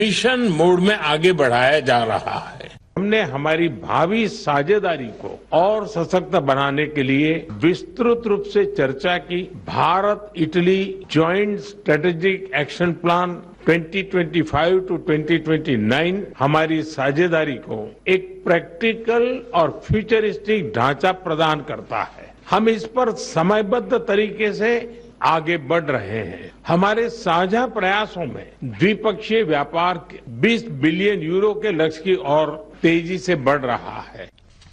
mission mode में आगे बढ़ाया जा रहा है हमने हमारी भावी साझेदारी को और सशक्त बनाने के लिए विस्तृत रूप से चर्चा की Bharat Italy joint strategic action plan 2025 to 2029 हमारी साझेदारी को एक प्रैक्टिकल और फ्यूचरिस्टिक ढांचा प्रदान करता है हम इस पर समयबद्ध तरीके से आगे बढ़ रहे हैं हमारे साझा प्रयासों में द्विपक्षीय व्यापार 20 बिलियन यूरो के लक्ष्य की ओर तेजी से बढ़ रहा है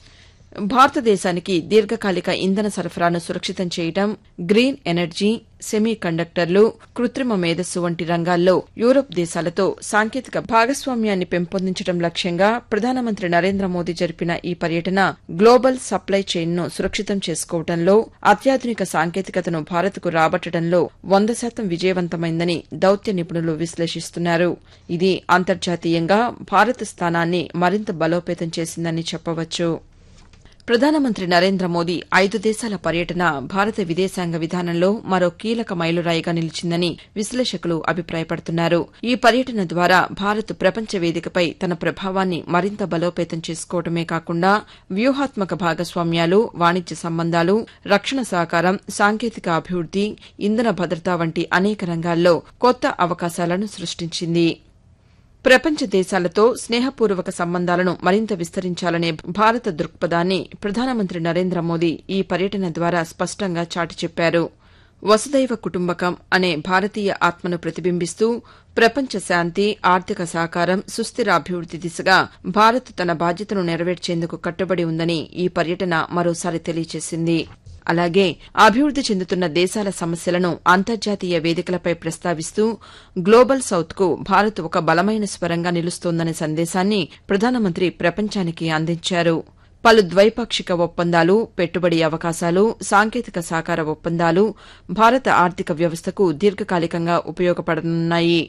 భారతదేశానికి దీర్ఘకాలిక ఇంధన సరఫరాను సురక్షితం చేయడం గ్రీన్ ఎనర్జీ సెమీ కండక్టర్లు కృత్రిమ మేధస్సు వంటి రంగాల్లో యూరప్ దేశాలతో సాంకేతిక భాగస్వామ్యాన్ని పెంపొందించడం లక్ష్యంగా ప్రధానమంత్రి నరేంద్ర మోదీ జరిపిన ఈ పర్యటన గ్లోబల్ సప్లై చైన్ను సురక్షితం చేసుకోవడంలో అత్యాధునిక సాంకేతికతను భారత్కు రాబట్టడంలో వంద శాతం విజయవంతమైందని దౌత్య నిపుణులు విశ్లేషిస్తున్నారు ఇది అంతర్జాతీయంగా భారత్ స్థానాన్ని మరింత బలోపేతం చేసిందని చెప్పవచ్చు ప్రధానమంత్రి నరేంద్ర మోదీ ఐదు దేశాల పర్యటన భారత విదేశాంగ విధానంలో మరో కీలక మైలురాయిగా నిలిచిందని విశ్లేషకులు అభిప్రాయపడుతున్నారు ఈ పర్యటన ద్వారా భారత్ ప్రపంచ వేదికపై తన ప్రభావాన్ని మరింత బలోపేతం చేసుకోవడమే కాకుండా వ్యూహాత్మక భాగస్వామ్యాలు వాణిజ్య సంబంధాలు రక్షణ సహకారం సాంకేతిక అభివృద్ది ఇంధన భద్రత వంటి అనేక రంగాల్లో కొత్త అవకాశాలను సృష్టించింది ప్రపంచ దేశాలతో స్నేహపూర్వక సంబంధాలను మరింత విస్తరించాలనే భారత దృక్పథాన్ని ప్రధానమంత్రి నరేంద్ర మోదీ ఈ పర్యటన ద్వారా స్పష్టంగా చాటి చెప్పారు వసుదైవ కుటుంబకం అనే భారతీయ ఆత్మను ప్రతిబింబిస్తూ ప్రపంచ శాంతి ఆర్థిక సహకారం సుస్థిర అభివృద్ది దిశగా భారత్ తన బాధ్యతను నెరవేర్చేందుకు కట్టుబడి ఉందని ఈ పర్యటన మరోసారి తెలియజేసింది అలాగే అభివృద్ది చెందుతున్న దేశాల సమస్యలను అంతర్జాతీయ వేదికలపై ప్రస్తావిస్తూ గ్లోబల్ సౌత్కు భారత్ ఒక బలమైన స్వరంగా నిలుస్తోందనే సందేశాన్ని ప్రధానమంత్రి ప్రపంచానికి అందించారు పలు ద్వైపాక్షిక ఒప్పందాలు పెట్టుబడి అవకాశాలు సాంకేతిక సహకార ఒప్పందాలు భారత ఆర్థిక వ్యవస్థకు దీర్ఘకాలికంగా ఉపయోగపడనున్నాయి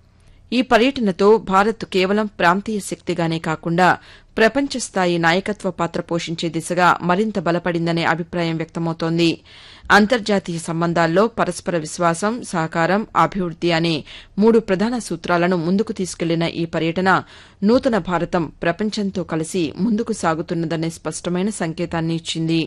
ఈ పర్యటనతో భారత్ కేవలం ప్రాంతీయ శక్తిగానే కాకుండా ప్రపంచ స్థాయి నాయకత్వ పాత్ర పోషించే దిశగా మరింత బలపడిందనే అభిప్రాయం వ్యక్తమవుతోంది అంతర్జాతీయ సంబంధాల్లో పరస్పర విశ్వాసం సహకారం అభివృద్ది అనే మూడు ప్రధాన సూత్రాలను ముందుకు తీసుకెళ్లిన ఈ పర్యటన నూతన భారతం ప్రపంచంతో కలిసి ముందుకు సాగుతున్నదనే స్పష్టమైన సంకేతాన్ని ఇచ్చింది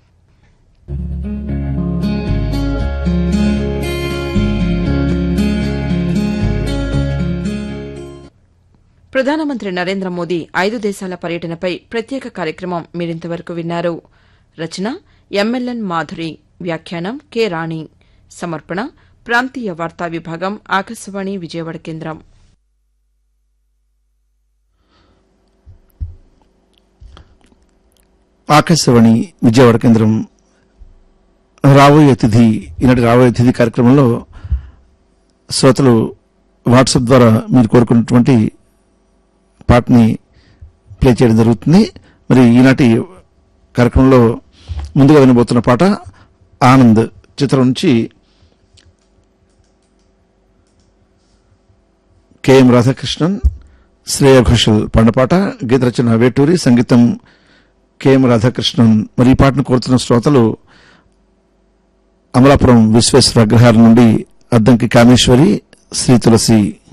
ప్రధానమంత్రి నరేంద్ర మోదీ ఐదు దేశాల పర్యటనపై ప్రత్యేక కార్యక్రమం మీరింతవరకు విన్నారు రచన ఎంఎల్ఎన్ మాధురి వ్యాఖ్యానం కె రాణి సమర్పణ ప్రాంతీయ వార్తా విభాగం ఆకాశవాణి విజయవాడ కేంద్రం ఆకాశవాణి విజయవాడ కేంద్రం రాబోయే తిథి ఈనాటి రాబోయే తిథి కార్యక్రమంలో శ్రోతలు వాట్సాప్ ద్వారా మీరు కోరుకున్నటువంటి పాటని ప్లే చేయడం జరుగుతుంది మరి ఈనాటి కార్యక్రమంలో ముందుగా వినబోతున్న పాట ఆనంద్ చిత్రం నుంచి కెఎం రాధాకృష్ణన్ శ్రేయ ఘోషల్ పాడిన గీత రచన వేటూరి సంగీతం కెఎం రాధాకృష్ణన్ మరి ఈ పాటను కోరుతున్న శ్రోతలు అమలాపురం విశ్వేశ్వర అగ్రహారం నుండి అద్దంకి కామేశ్వరి శ్రీ తులసి